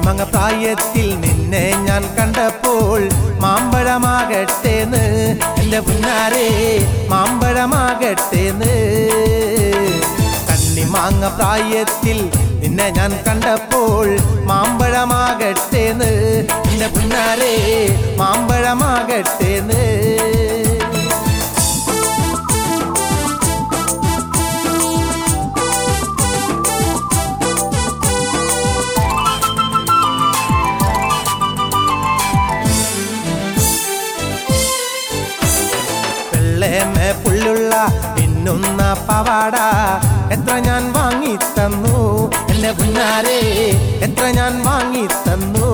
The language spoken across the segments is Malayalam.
കണ്ണിമങ്ങ പ്രായത്തിൽ നിന്നെ ഞാൻ കണ്ടപ്പോൾ മാമ്പഴമാകട്ടേന്ന് എന്റെ പുന്നാരെ മാമ്പഴമാകട്ടേന്ന് കണ്ണിമാങ്ങ പ്രായത്തിൽ നിന്നെ ഞാൻ കണ്ടപ്പോൾ മാമ്പഴമാകട്ടേന്ന് എന്റെ പുന്നാരെ മാമ്പഴമാകട്ടേന്ന് വെള്ളേമേ പുള്ളുള്ള പിന്നുന്ന പവാട എത്ര ഞാൻ വാങ്ങി തന്നു എന്റെ പുന്നാരെ എത്ര ഞാൻ വാങ്ങി തന്നു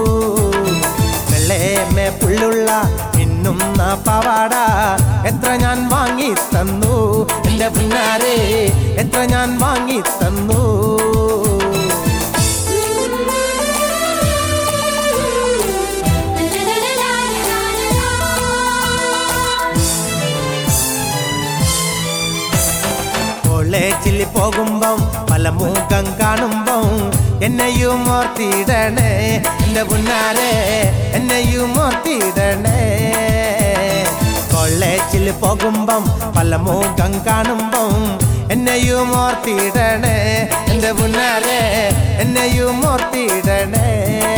വെള്ളേമേ പുള്ളുള്ള പിന്നുന്ന പവാട എത്ര ഞാൻ വാങ്ങി തന്നു എന്റെ പുന്നാരെ എത്ര ഞാൻ വാങ്ങി തന്നു കോളേജിൽ പോകുമ്പം പല മുഖം കാണുമ്പം എന്നെയും ഓർത്തിടണേ എന്റെ പുന്നാരെ എന്നെയും ഓർത്തിടണേ കോളേജിൽ പോകുമ്പം പല മുഖം കാണുമ്പം എന്നെയും ഓർത്തിടണേ എന്റെ പുന്നാരെ എന്നെയും ഓർത്തിടണേ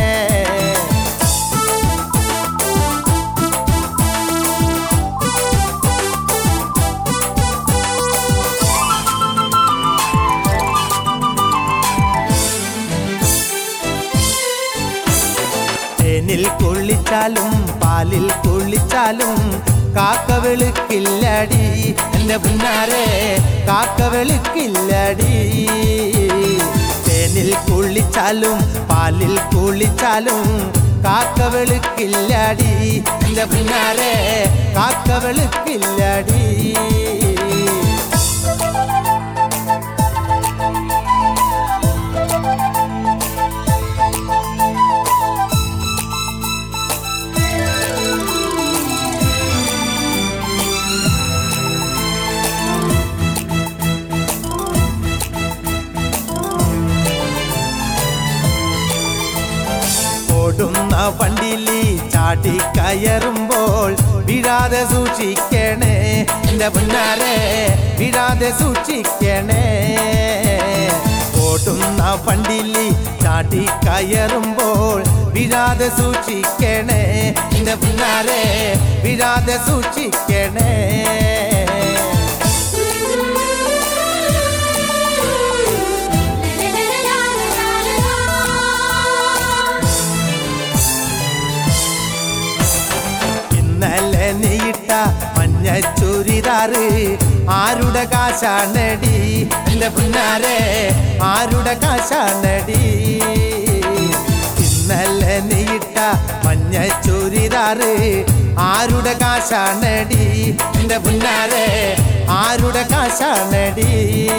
തേനിൽ കുളിച്ചാലും പാലിൽ കുളിച്ചാലും കാക്ക വെളുക്കില്ലടി എന്റെ പുന്നാരെ കാക്ക വെളുക്കില്ലടി തേനിൽ കുളിച്ചാലും പാലിൽ കുളിച്ചാലും കാക്ക വെളുക്കില്ലടി എന്റെ പുന്നാരെ കാക്ക വെളുക്കില്ലടി ഓടുന്ന വണ്ടിലി ചാടി കയറുമ്പോൾ വീഴാതെ സൂക്ഷിക്കണേ എന്റെ പുന്നാരെ വീഴാതെ സൂക്ഷിക്കണേ ഓടുന്ന വണ്ടിലി ചാടി കയറുമ്പോൾ വീഴാതെ സൂക്ഷിക്കണേ എന്റെ പുന്നാരെ വീഴാതെ സൂക്ഷിക്കണേ ഇന്നലെ നീയിട്ട മഞ്ഞ ചുരിദാറ് ആരുടെ കാശാണടി എന്റെ പുന്നാരെ ആരുടെ കാശാണടി ഇന്നലെ നീയിട്ട മഞ്ഞ ചുരിദാറ് ആരുടെ കാശാണടി എന്റെ പുന്നാരെ ആരുടെ കാശാണടി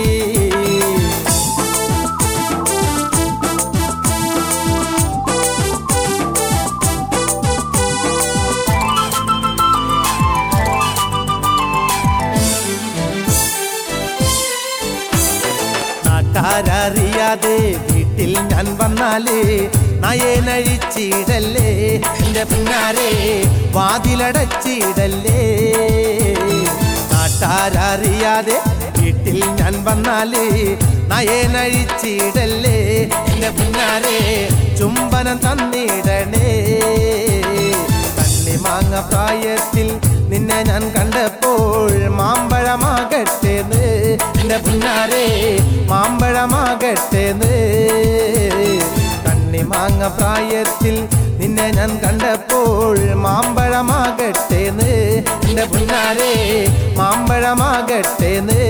നാട്ടാരറിയാതെ വീട്ടിൽ ഞാൻ വന്നാല് നയനഴിച്ചിടല്ലേ എന്റെ പിന്നാരെ വാതിലടച്ചിടല്ലേ നാട്ടാരറിയാതെ വീട്ടിൽ ഞാൻ വന്നാല് നയനഴിച്ചിടല്ലേ എന്റെ പിന്നാരെ ചുംബനം തന്നിടണേ കണ്ണിമാങ്ങ പ്രായത്തിൽ നിന്നെ ഞാൻ കണ്ടപ്പോൾ മാമ്പഴമാകട്ടേന്ന് എന്റെ പുന്നാരെ മാമ്പഴമാകട്ടേന്ന് കണ്ണിമാങ്ങ പ്രായത്തിൽ നിന്നെ ഞാൻ കണ്ടപ്പോൾ മാമ്പഴമാകട്ടേന്ന് എന്റെ പുന്നാരെ മാമ്പഴമാകട്ടേന്ന്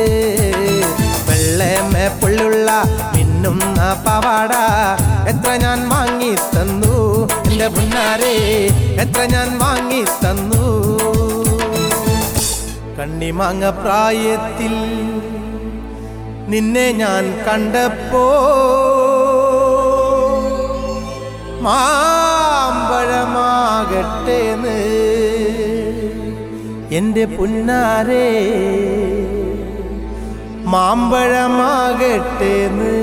വെള്ളമേ പുള്ളുള്ള മിന്നുന്ന പവാട എത്ര ഞാൻ വാങ്ങി തന്നു എന്റെ പുന്നാരെ എത്ര ഞാൻ വാങ്ങി തന്നു കണ്ണിമാങ്ങ പ്രായത്തിൽ നിന്നെ ഞാൻ കണ്ടപ്പോ മാമ്പഴമാകട്ടേന്ന് എന്റെ പുന്നാരെ മാമ്പഴമാകട്ടേന്ന്